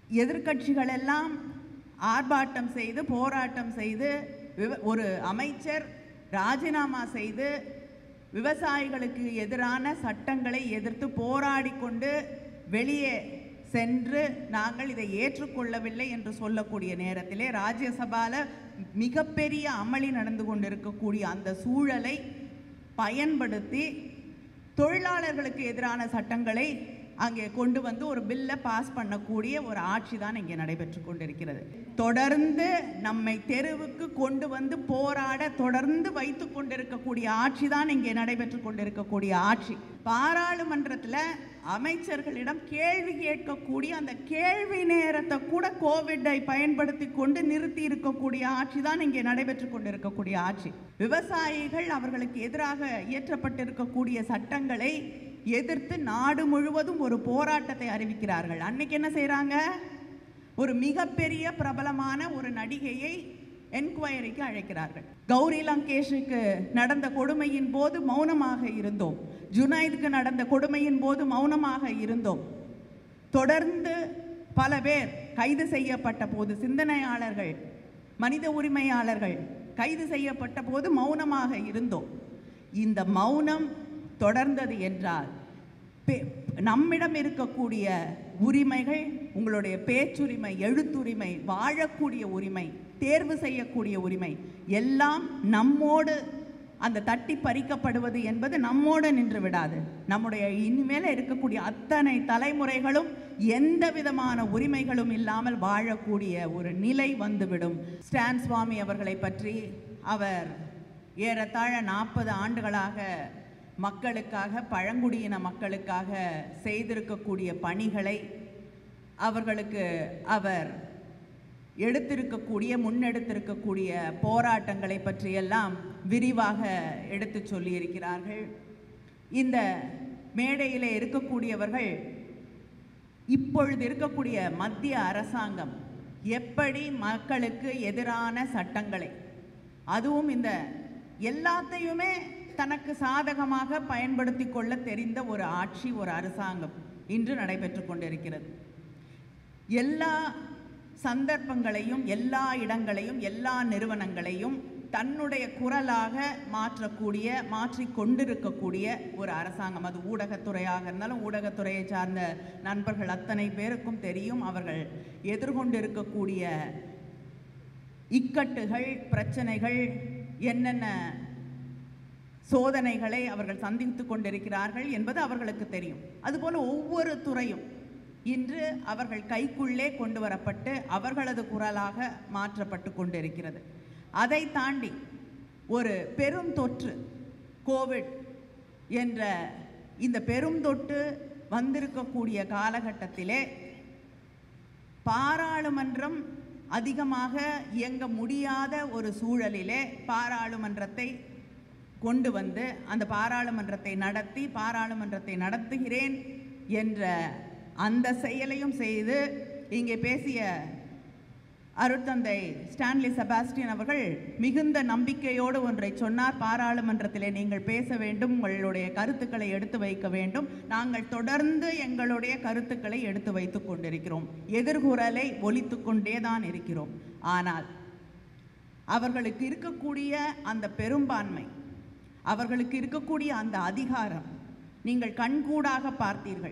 எதிர்க்கட்சிகள் எல்லாம் ஆர்ப்பாட்டம் செய்து போராட்டம் செய்து விவ- ஒரு அமைச்சர் ராஜினாமா செய்து விவசாயிகளுக்கு எதிரான சட்டங்களை எதிர்த்து போராடி கொண்டு வெளியே சென்று நாங்கள் இதை ஏற்றுக்கொள்ளவில்லை என்று சொல்லக்கூடிய நேரத்திலே ராஜ்யசபால மிகப்பெரிய அமளி நடந்து கொண்டிருக்கக்கூடிய அந்த சூழலை பயன்படுத்தி தொழிலாளர்களுக்கு எதிரான சட்டங்களை அங்கே கொண்டு வந்து ஒரு பில்லை பாஸ் பண்ணக்கூடிய ஒரு ஆட்சி தான் இங்கே நடைபெற்று கொண்டிருக்கிறது தொடர்ந்து நம்மை தெருவுக்கு கொண்டு வந்து போராட தொடர்ந்து வைத்து கொண்டிருக்கக்கூடிய ஆட்சி தான் இங்கே நடைபெற்று கொண்டிருக்கக்கூடிய ஆட்சி பாராளுமன்றத்தில் அமைச்சர்களிடம் கேள்வி கேட்கக்கூடிய அந்த கேள்வி நேரத்தை கூட கோவிட்டை பயன்படுத்தி கொண்டு நிறுத்தி இருக்கக்கூடிய ஆட்சி தான் இங்கே நடைபெற்று கொண்டிருக்கக்கூடிய ஆட்சி விவசாயிகள் அவர்களுக்கு எதிராக இயற்றப்பட்டிருக்கக்கூடிய சட்டங்களை எதிர்த்து நாடு முழுவதும் ஒரு போராட்டத்தை அறிவிக்கிறார்கள் அன்னைக்கு என்ன செய்றாங்க ஒரு மிகப்பெரிய பிரபலமான ஒரு நடிகையை என்கொயரிக்கு அழைக்கிறார்கள் கௌரி லங்கேஷுக்கு நடந்த கொடுமையின் போது மௌனமாக இருந்தோம் ஜுனைதுக்கு நடந்த கொடுமையின் போது மௌனமாக இருந்தோம் தொடர்ந்து பல பேர் கைது செய்யப்பட்ட போது சிந்தனையாளர்கள் மனித உரிமையாளர்கள் கைது செய்யப்பட்ட போது மௌனமாக இருந்தோம் இந்த மௌனம் தொடர்ந்தது என்றால் பே- நம்மிடம் இருக்கக்கூடிய உரிமைகள் உங்களுடைய பேச்சுரிமை எழுத்துரிமை வாழக்கூடிய உரிமை தேர்வு செய்யக்கூடிய உரிமை எல்லாம் நம்மோடு அந்த தட்டி பறிக்கப்படுவது என்பது நம்மோடு நின்று விடாது நம்முடைய இனிமேல இருக்கக்கூடிய அத்தனை தலைமுறைகளும் எந்த விதமான உரிமைகளும் இல்லாமல் வாழக்கூடிய ஒரு நிலை வந்துவிடும் ஸ்டான் சுவாமி அவர்களை பற்றி அவர் ஏறத்தாழ நாற்பது ஆண்டுகளாக மக்களுக்காக பழங்குடியின மக்களுக்காக செய்திருக்கக்கூடிய பணிகளை அவர்களுக்கு அவர் எடுத்திருக்கக்கூடிய முன்னெடுத்திருக்கக்கூடிய போராட்டங்களை பற்றியெல்லாம் விரிவாக எடுத்துச் சொல்லியிருக்கிறார்கள் இந்த மேடையில் இருக்கக்கூடியவர்கள் இப்பொழுது இருக்கக்கூடிய மத்திய அரசாங்கம் எப்படி மக்களுக்கு எதிரான சட்டங்களை அதுவும் இந்த எல்லாத்தையுமே தனக்கு சாதகமாக பயன்படுத்தி கொள்ள தெரிந்த ஒரு ஆட்சி ஒரு அரசாங்கம் இன்று நடைபெற்று கொண்டிருக்கிறது எல்லா சந்தர்ப்பங்களையும் எல்லா இடங்களையும் எல்லா நிறுவனங்களையும் தன்னுடைய குரலாக மாற்றக்கூடிய மாற்றிக் கொண்டிருக்கக்கூடிய ஒரு அரசாங்கம் அது ஊடகத்துறையாக இருந்தாலும் ஊடகத்துறையை சார்ந்த நண்பர்கள் அத்தனை பேருக்கும் தெரியும் அவர்கள் எதிர்கொண்டிருக்கக்கூடிய இக்கட்டுகள் பிரச்சனைகள் என்னென்ன சோதனைகளை அவர்கள் சந்தித்து கொண்டிருக்கிறார்கள் என்பது அவர்களுக்கு தெரியும் அதுபோல ஒவ்வொரு துறையும் இன்று அவர்கள் கைக்குள்ளே கொண்டு வரப்பட்டு அவர்களது குரலாக மாற்றப்பட்டு கொண்டிருக்கிறது அதை தாண்டி ஒரு பெரும் தொற்று கோவிட் என்ற இந்த பெரும் தொற்று வந்திருக்கக்கூடிய காலகட்டத்திலே பாராளுமன்றம் அதிகமாக இயங்க முடியாத ஒரு சூழலிலே பாராளுமன்றத்தை கொண்டு வந்து அந்த பாராளுமன்றத்தை நடத்தி பாராளுமன்றத்தை நடத்துகிறேன் என்ற அந்த செயலையும் செய்து இங்கே பேசிய அருட்தந்தை ஸ்டான்லி செபாஸ்டியன் அவர்கள் மிகுந்த நம்பிக்கையோடு ஒன்றை சொன்னார் பாராளுமன்றத்திலே நீங்கள் பேச வேண்டும் உங்களுடைய கருத்துக்களை எடுத்து வைக்க வேண்டும் நாங்கள் தொடர்ந்து எங்களுடைய கருத்துக்களை எடுத்து வைத்துக் கொண்டிருக்கிறோம் எதிர்குரலை ஒலித்து கொண்டே தான் இருக்கிறோம் ஆனால் அவர்களுக்கு இருக்கக்கூடிய அந்த பெரும்பான்மை அவர்களுக்கு இருக்கக்கூடிய அந்த அதிகாரம் நீங்கள் கண்கூடாக பார்த்தீர்கள்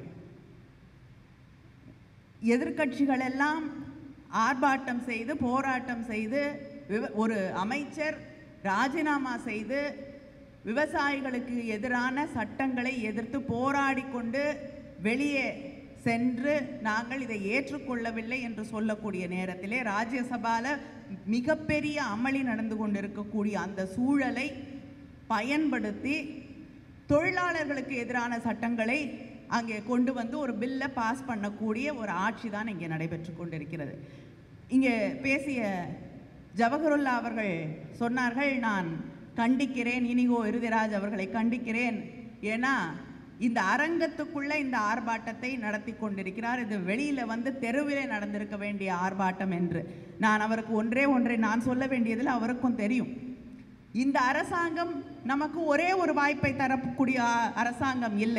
எதிர்க்கட்சிகள் எல்லாம் ஆர்ப்பாட்டம் செய்து போராட்டம் செய்து விவ- ஒரு அமைச்சர் ராஜினாமா செய்து விவசாயிகளுக்கு எதிரான சட்டங்களை எதிர்த்து போராடி கொண்டு வெளியே சென்று நாங்கள் இதை ஏற்றுக்கொள்ளவில்லை என்று சொல்லக்கூடிய நேரத்திலே ராஜ்யசபால மிகப்பெரிய அமளி நடந்து கொண்டிருக்கக்கூடிய அந்த சூழலை பயன்படுத்தி தொழிலாளர்களுக்கு எதிரான சட்டங்களை அங்கே கொண்டு வந்து ஒரு பில்லை பாஸ் பண்ணக்கூடிய ஒரு ஆட்சி தான் இங்கே நடைபெற்று கொண்டிருக்கிறது இங்கே பேசிய ஜவஹருல்லா அவர்கள் சொன்னார்கள் நான் கண்டிக்கிறேன் இனிகோ இறுதிராஜ் அவர்களை கண்டிக்கிறேன் ஏன்னா இந்த அரங்கத்துக்குள்ள இந்த ஆர்ப்பாட்டத்தை நடத்தி கொண்டிருக்கிறார் இது வெளியில வந்து தெருவிலே நடந்திருக்க வேண்டிய ஆர்ப்பாட்டம் என்று நான் அவருக்கு ஒன்றே ஒன்றை நான் சொல்ல வேண்டியதில் அவருக்கும் தெரியும் இந்த அரசாங்கம் நமக்கு ஒரே ஒரு வாய்ப்பை தரக்கூடிய அ- அரசாங்கம் இல்லை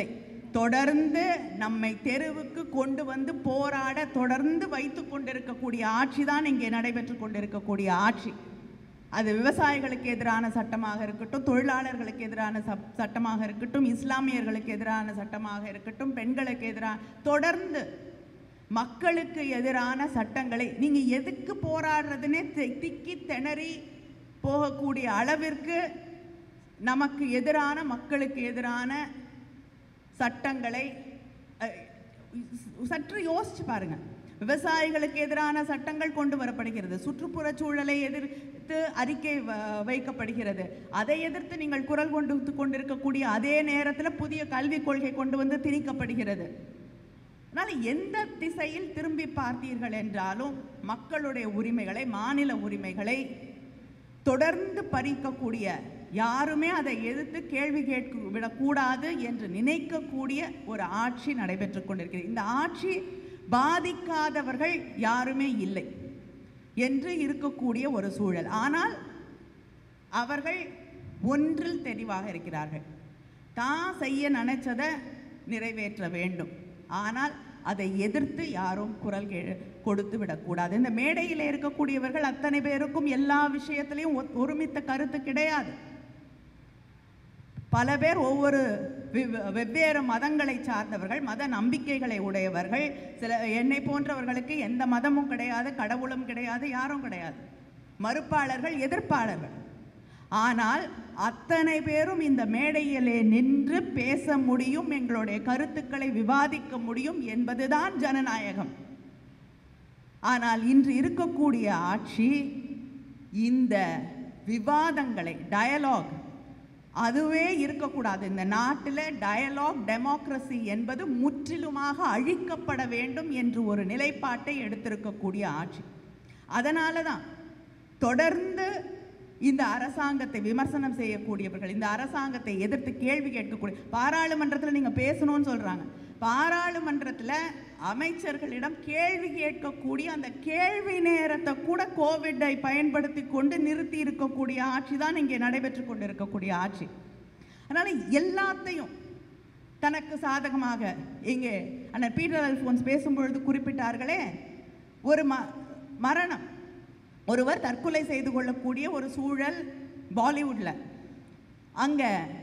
தொடர்ந்து நம்மை தெருவுக்கு கொண்டு வந்து போராட தொடர்ந்து வைத்து கொண்டிருக்கக்கூடிய ஆட்சி தான் இங்கே நடைபெற்று கொண்டிருக்கக்கூடிய ஆட்சி அது விவசாயிகளுக்கு எதிரான சட்டமாக இருக்கட்டும் தொழிலாளர்களுக்கு எதிரான சப் சட்டமாக இருக்கட்டும் இஸ்லாமியர்களுக்கு எதிரான சட்டமாக இருக்கட்டும் பெண்களுக்கு எதிரான தொடர்ந்து மக்களுக்கு எதிரான சட்டங்களை நீங்க எதுக்கு போராடுறதுன்னே தி- திக்கி திணறி போகக்கூடிய அளவிற்கு நமக்கு எதிரான மக்களுக்கு எதிரான சட்டங்களை அஹ், சற்று யோசிச்சு பாருங்க விவசாயிகளுக்கு எதிரான சட்டங்கள் கொண்டு வரப்படுகிறது சுற்றுப்புறச் சூழலை எதிர்த்து அறிக்கை வ- வைக்கப்படுகிறது அதை எதிர்த்து நீங்கள் குரல் கொண்டு கொண்டிருக்கக்கூடிய அதே நேரத்தில் புதிய கல்விக் கொள்கை கொண்டு வந்து திணிக்கப்படுகிறது அதனால் எந்த திசையில் திரும்பி பார்த்தீர்கள் என்றாலும் மக்களுடைய உரிமைகளை மாநில உரிமைகளை தொடர்ந்து பறிக்கக்கூடிய யாருமே அதை எதிர்த்து கேள்வி கேட்க விடக்கூடாது என்று நினைக்கக்கூடிய ஒரு ஆட்சி நடைபெற்று கொண்டிருக்கிறது இந்த ஆட்சி பாதிக்காதவர்கள் யாருமே இல்லை என்று இருக்கக்கூடிய ஒரு சூழல் ஆனால் அவர்கள் ஒன்றில் தெளிவாக இருக்கிறார்கள் தான் செய்ய நினைச்சதை நிறைவேற்ற வேண்டும் ஆனால் அதை எதிர்த்து யாரும் குரல் கே கொடுத்து விடக்கூடாது இந்த மேடையில் இருக்கக்கூடியவர்கள் அத்தனை பேருக்கும் எல்லா விஷயத்திலையும் ஒத்- ஒருமித்த கருத்து கிடையாது பல பேர் ஒவ்வொரு வெவ்- வெவ்வேறு மதங்களை சார்ந்தவர்கள் மத நம்பிக்கைகளை உடையவர்கள் சில என்னை போன்றவர்களுக்கு எந்த மதமும் கிடையாது கடவுளும் கிடையாது யாரும் கிடையாது மறுப்பாளர்கள் எதிர்ப்பாளர்கள் ஆனால் அத்தனை பேரும் இந்த மேடையிலே நின்று பேச முடியும் எங்களுடைய கருத்துக்களை விவாதிக்க முடியும் என்பதுதான் ஜனநாயகம் ஆனால் இன்று இருக்கக்கூடிய ஆட்சி இந்த விவாதங்களை டயலாக் அதுவே இருக்கக்கூடாது இந்த நாட்டில் டயலாக் டெமோக்ரஸி என்பது முற்றிலுமாக அழிக்கப்பட வேண்டும் என்று ஒரு நிலைப்பாட்டை எடுத்திருக்கக்கூடிய ஆட்சி அதனால தான் தொடர்ந்து இந்த அரசாங்கத்தை விமர்சனம் செய்யக்கூடியவர்கள் இந்த அரசாங்கத்தை எதிர்த்து கேள்வி கேட்கக்கூடிய பாராளுமன்றத்தில் நீங்கள் பேசணும்னு சொல்கிறாங்க பாராளுமன்றத்தில் அமைச்சர்களிடம் கேள்வி கேட்கக்கூடிய அந்த கேள்வி நேரத்தை கூட கோவிட்டை பயன்படுத்தி கொண்டு நிறுத்தி இருக்கக்கூடிய ஆட்சி தான் இங்கே நடைபெற்று கொண்டிருக்கக்கூடிய ஆட்சி அதனால் எல்லாத்தையும் தனக்கு சாதகமாக இங்கே அண்ணன் பீட்டர் அல்ஃபோன்ஸ் பேசும்பொழுது குறிப்பிட்டார்களே ஒரு ம மரணம் ஒருவர் தற்கொலை செய்து கொள்ளக்கூடிய ஒரு சூழல் பாலிவுட்ல அங்க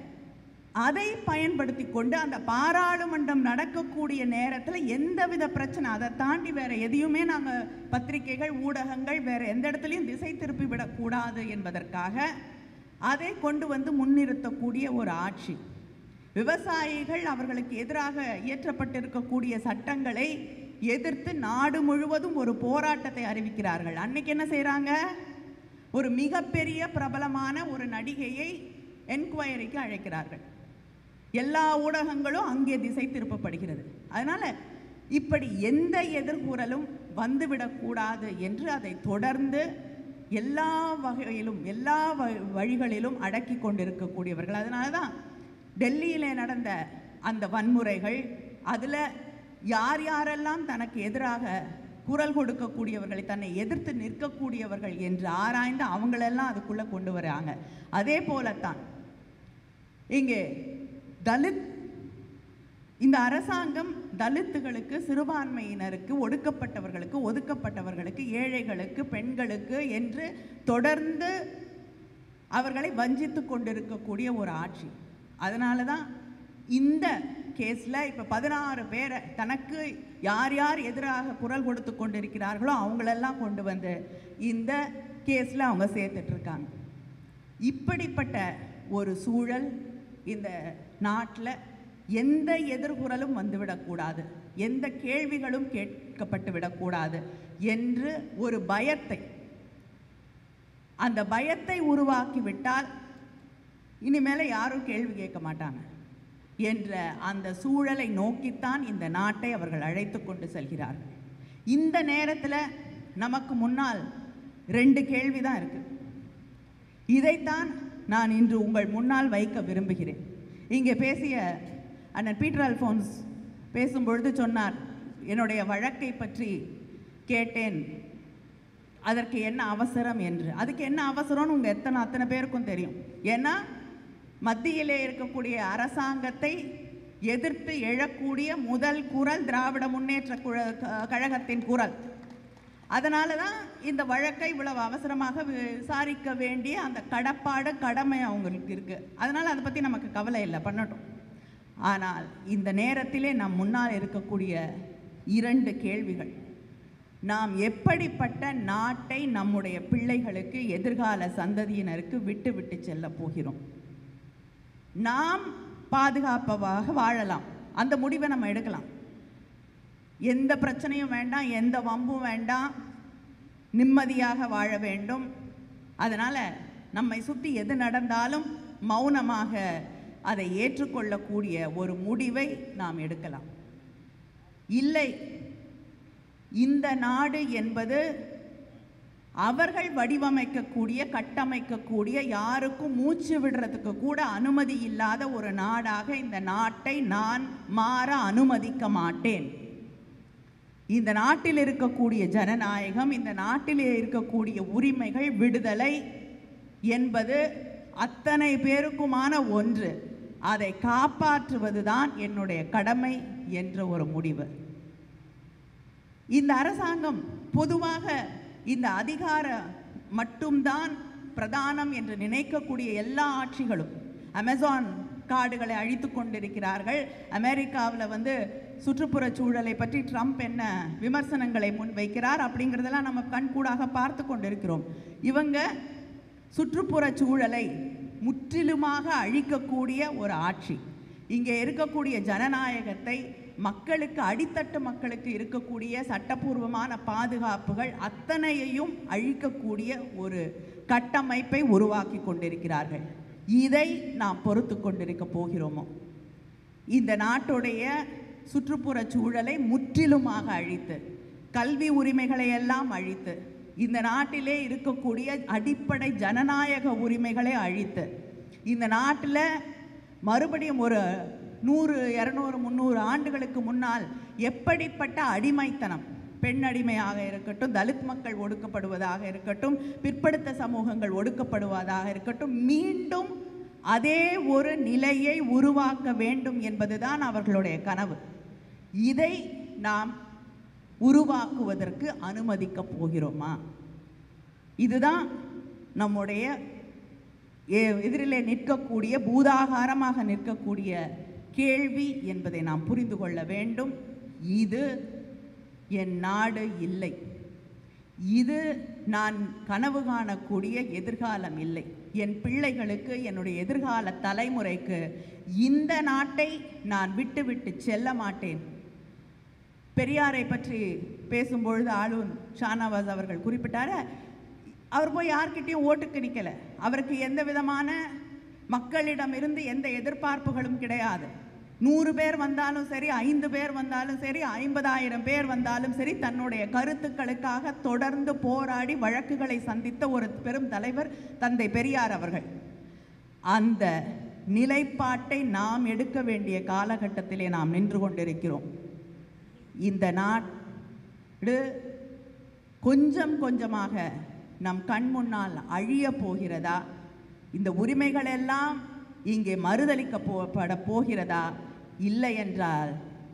அதை பயன்படுத்தி கொண்டு அந்த பாராளுமன்றம் நடக்கக்கூடிய நேரத்தில் எந்தவித பிரச்சனை அதை தாண்டி வேற எதையுமே நாங்கள் பத்திரிகைகள் ஊடகங்கள் வேற எந்த இடத்துலையும் திசை திருப்பி விடக்கூடாது என்பதற்காக அதை கொண்டு வந்து முன்னிறுத்தக்கூடிய ஒரு ஆட்சி விவசாயிகள் அவர்களுக்கு எதிராக இயற்றப்பட்டிருக்கக்கூடிய சட்டங்களை எதிர்த்து நாடு முழுவதும் ஒரு போராட்டத்தை அறிவிக்கிறார்கள் அன்னைக்கு என்ன செய்றாங்க ஒரு மிகப்பெரிய பிரபலமான ஒரு நடிகையை என்கொயரிக்கு அழைக்கிறார்கள் எல்லா ஊடகங்களும் அங்கே திசை திருப்பப்படுகிறது அதனால இப்படி எந்த எதிர்கூறலும் வந்துவிடக்கூடாது என்று அதை தொடர்ந்து எல்லா வகையிலும் எல்லா வ- வழிகளிலும் அடக்கி கொண்டிருக்கக்கூடியவர்கள் அதனால தான் டெல்லியிலே நடந்த அந்த வன்முறைகள் அதில் யார் யாரெல்லாம் தனக்கு எதிராக குரல் கொடுக்கக்கூடியவர்களை தன்னை எதிர்த்து நிற்கக்கூடியவர்கள் என்று ஆராய்ந்து அவங்களெல்லாம் அதுக்குள்ளே கொண்டு வராங்க அதே போலத்தான் இங்கே தலித் இந்த அரசாங்கம் தலித்துகளுக்கு சிறுபான்மையினருக்கு ஒடுக்கப்பட்டவர்களுக்கு ஒதுக்கப்பட்டவர்களுக்கு ஏழைகளுக்கு பெண்களுக்கு என்று தொடர்ந்து அவர்களை வஞ்சித்து கொண்டிருக்கக்கூடிய ஒரு ஆட்சி அதனால தான் இந்த கேஸில் இப்போ பதினாறு பேரை தனக்கு யார் யார் எதிராக குரல் கொடுத்து கொண்டிருக்கிறார்களோ அவங்களெல்லாம் கொண்டு வந்து இந்த கேஸில் அவங்க சேர்த்துட்டு இருக்காங்க இப்படிப்பட்ட ஒரு சூழல் இந்த நாட்டில் எந்த எதிர்குரலும் வந்துவிடக்கூடாது எந்த கேள்விகளும் கேட்கப்பட்டு விடக்கூடாது என்று ஒரு பயத்தை அந்த பயத்தை உருவாக்கி விட்டால் இனிமேல யாரும் கேள்வி கேட்க மாட்டாங்க என்ற அந்த சூழலை நோக்கித்தான் இந்த நாட்டை அவர்கள் அழைத்து கொண்டு செல்கிறார்கள் இந்த நேரத்தில் நமக்கு முன்னால் ரெண்டு கேள்வி தான் இருக்கு இதைத்தான் நான் இன்று உங்கள் முன்னால் வைக்க விரும்புகிறேன் இங்கே பேசிய அண்ணன் பீட்டர் அல்ஃபோன்ஸ் பேசும்பொழுது சொன்னார் என்னுடைய வழக்கை பற்றி கேட்டேன் அதற்கு என்ன அவசரம் என்று அதுக்கு என்ன அவசரம்னு உங்கள் எத்தனை அத்தனை பேருக்கும் தெரியும் ஏன்னா மத்தியிலே இருக்கக்கூடிய அரசாங்கத்தை எதிர்த்து எழக்கூடிய முதல் குரல் திராவிட முன்னேற்ற குழ- க- கழகத்தின் குரல் அதனால தான் இந்த வழக்கை இவ்வளவு அவசரமாக வி- விசாரிக்க வேண்டிய அந்த கடப்பாடு கடமை அவங்களுக்கு இருக்கு அதனால அதை பற்றி நமக்கு கவலை இல்லை பண்ணட்டும் ஆனால் இந்த நேரத்திலே நம் முன்னால் இருக்கக்கூடிய இரண்டு கேள்விகள் நாம் எப்படிப்பட்ட நாட்டை நம்முடைய பிள்ளைகளுக்கு எதிர்கால சந்ததியினருக்கு விட்டு விட்டு செல்ல போகிறோம் நாம் பாதுகாப்பவாக வாழலாம் அந்த முடிவை நம்ம எடுக்கலாம் எந்த பிரச்சனையும் வேண்டாம் எந்த வம்பும் வேண்டாம் நிம்மதியாக வாழ வேண்டும் அதனால் நம்மை சுற்றி எது நடந்தாலும் மௌனமாக அதை ஏற்றுக்கொள்ளக்கூடிய ஒரு முடிவை நாம் எடுக்கலாம் இல்லை இந்த நாடு என்பது அவர்கள் வடிவமைக்கக்கூடிய கட்டமைக்கக்கூடிய யாருக்கும் மூச்சு விடுறதுக்கு கூட அனுமதி இல்லாத ஒரு நாடாக இந்த நாட்டை நான் மாற அனுமதிக்க மாட்டேன் இந்த நாட்டில் இருக்கக்கூடிய ஜனநாயகம் இந்த நாட்டில் இருக்கக்கூடிய உரிமைகள் விடுதலை என்பது அத்தனை பேருக்குமான ஒன்று அதை காப்பாற்றுவதுதான் என்னுடைய கடமை என்ற ஒரு முடிவு இந்த அரசாங்கம் பொதுவாக இந்த அதிகார மட்டும்தான் பிரதானம் என்று நினைக்கக்கூடிய எல்லா ஆட்சிகளும் அமேசான் காடுகளை அழித்து கொண்டிருக்கிறார்கள் அமெரிக்காவில் வந்து சுற்றுப்புறச் சூழலை பற்றி ட்ரம்ப் என்ன விமர்சனங்களை முன்வைக்கிறார் அப்படிங்கிறதெல்லாம் நம்ம கண்கூடாக பார்த்து கொண்டிருக்கிறோம் இவங்க சுற்றுப்புறச் சூழலை முற்றிலுமாக அழிக்கக்கூடிய ஒரு ஆட்சி இங்கே இருக்கக்கூடிய ஜனநாயகத்தை மக்களுக்கு அடித்தட்டு மக்களுக்கு இருக்கக்கூடிய சட்டபூர்வமான பாதுகாப்புகள் அத்தனையையும் அழிக்கக்கூடிய ஒரு கட்டமைப்பை உருவாக்கி கொண்டிருக்கிறார்கள் இதை நாம் பொறுத்து கொண்டிருக்க போகிறோமோ இந்த நாட்டுடைய சுற்றுப்புற சூழலை முற்றிலுமாக அழித்து கல்வி உரிமைகளை எல்லாம் அழித்து இந்த நாட்டிலே இருக்கக்கூடிய அடிப்படை ஜனநாயக உரிமைகளை அழித்து இந்த நாட்டில் மறுபடியும் ஒரு நூறு இரநூறு முந்நூறு ஆண்டுகளுக்கு முன்னால் எப்படிப்பட்ட அடிமைத்தனம் பெண் அடிமையாக இருக்கட்டும் தலித் மக்கள் ஒடுக்கப்படுவதாக இருக்கட்டும் பிற்படுத்த சமூகங்கள் ஒடுக்கப்படுவதாக இருக்கட்டும் மீண்டும் அதே ஒரு நிலையை உருவாக்க வேண்டும் என்பதுதான் அவர்களுடைய கனவு இதை நாம் உருவாக்குவதற்கு அனுமதிக்க போகிறோமா இதுதான் நம்முடைய எ- எதிரிலே நிற்கக்கூடிய பூதாகாரமாக நிற்கக்கூடிய கேள்வி என்பதை நாம் புரிந்து கொள்ள வேண்டும் இது என் நாடு இல்லை இது நான் கனவு காணக்கூடிய எதிர்காலம் இல்லை என் பிள்ளைகளுக்கு என்னுடைய எதிர்கால தலைமுறைக்கு இந்த நாட்டை நான் விட்டு விட்டு செல்ல மாட்டேன் பெரியாரை பற்றி பேசும்பொழுது ஆளுநர் ஷானவாஸ் அவர்கள் குறிப்பிட்டார அவர் போய் யார்கிட்டயும் ஓட்டுக்கு நிற்கல அவருக்கு எந்த விதமான மக்களிடமிருந்து எந்த எதிர்பார்ப்புகளும் கிடையாது நூறு பேர் வந்தாலும் சரி ஐந்து பேர் வந்தாலும் சரி ஐம்பதாயிரம் பேர் வந்தாலும் சரி தன்னுடைய கருத்துக்களுக்காக தொடர்ந்து போராடி வழக்குகளை சந்தித்த ஒரு பெரும் தலைவர் தந்தை பெரியார் அவர்கள் அந்த நிலைப்பாட்டை நாம் எடுக்க வேண்டிய காலகட்டத்திலே நாம் நின்று கொண்டிருக்கிறோம் இந்த நாடு கொஞ்சம் கொஞ்சமாக நம் கண் முன்னால் அழிய போகிறதா இந்த உரிமைகள் எல்லாம் இங்கே மறுதளிக்க போப்பட போகிறதா இல்லை என்றால்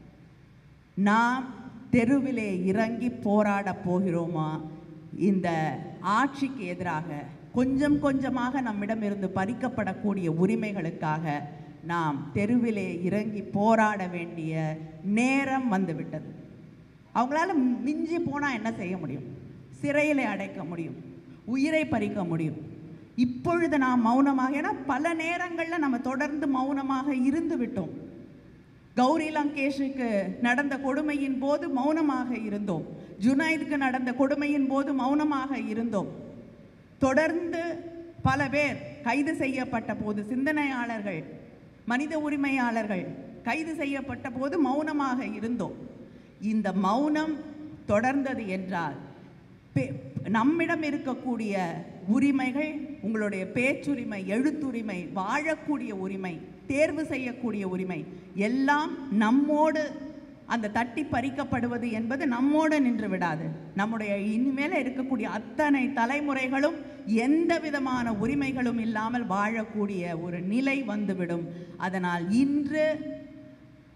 நாம் தெருவிலே இறங்கி போராட போகிறோமா இந்த ஆட்சிக்கு எதிராக கொஞ்சம் கொஞ்சமாக நம்மிடமிருந்து பறிக்கப்படக்கூடிய உரிமைகளுக்காக நாம் தெருவிலே இறங்கி போராட வேண்டிய நேரம் வந்துவிட்டது அவங்களால மிஞ்சி போனால் என்ன செய்ய முடியும் சிறையிலே அடைக்க முடியும் உயிரை பறிக்க முடியும் இப்பொழுது நாம் மௌனமாக ஏன்னா பல நேரங்களில் நம்ம தொடர்ந்து மௌனமாக இருந்து விட்டோம் கௌரி லங்கேஷுக்கு நடந்த கொடுமையின் போது மௌனமாக இருந்தோம் ஜுனைதுக்கு நடந்த கொடுமையின் போது மௌனமாக இருந்தோம் தொடர்ந்து பல பேர் கைது செய்யப்பட்ட போது சிந்தனையாளர்கள் மனித உரிமையாளர்கள் கைது செய்யப்பட்ட போது மௌனமாக இருந்தோம் இந்த மௌனம் தொடர்ந்தது என்றால் பே- நம்மிடம் இருக்கக்கூடிய உரிமைகள் உங்களுடைய பேச்சுரிமை எழுத்துரிமை வாழக்கூடிய உரிமை தேர்வு செய்யக்கூடிய உரிமை எல்லாம் நம்மோடு அந்த தட்டி பறிக்கப்படுவது என்பது நம்மோடு நின்று விடாது நம்முடைய இனிமேல இருக்கக்கூடிய அத்தனை தலைமுறைகளும் எந்த விதமான உரிமைகளும் இல்லாமல் வாழக்கூடிய ஒரு நிலை வந்துவிடும் அதனால் இன்று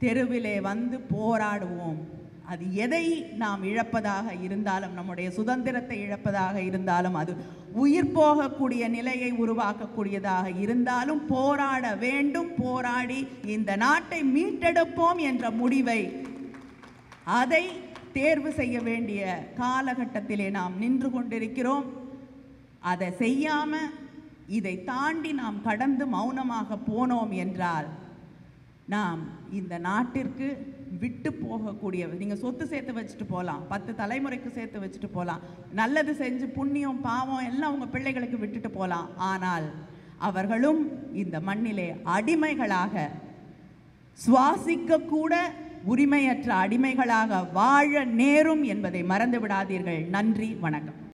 தெருவிலே வந்து போராடுவோம் அது எதை நாம் இழப்பதாக இருந்தாலும் நம்முடைய சுதந்திரத்தை இழப்பதாக இருந்தாலும் அது உயிர் போகக்கூடிய நிலையை உருவாக்கக்கூடியதாக இருந்தாலும் போராட வேண்டும் போராடி இந்த நாட்டை மீட்டெடுப்போம் என்ற முடிவை அதை தேர்வு செய்ய வேண்டிய காலகட்டத்திலே நாம் நின்று கொண்டிருக்கிறோம் அதை செய்யாம இதை தாண்டி நாம் கடந்து மௌனமாக போனோம் என்றால் நாம் இந்த நாட்டிற்கு விட்டு போகக்கூடிய நீங்கள் சொத்து சேர்த்து வச்சுட்டு போகலாம் பத்து தலைமுறைக்கு சேர்த்து வச்சுட்டு போகலாம் நல்லது செஞ்சு புண்ணியம் பாவம் எல்லாம் உங்கள் பிள்ளைகளுக்கு விட்டுட்டு போகலாம் ஆனால் அவர்களும் இந்த மண்ணிலே அடிமைகளாக சுவாசிக்க கூட உரிமையற்ற அடிமைகளாக வாழ நேரும் என்பதை மறந்து விடாதீர்கள் நன்றி வணக்கம்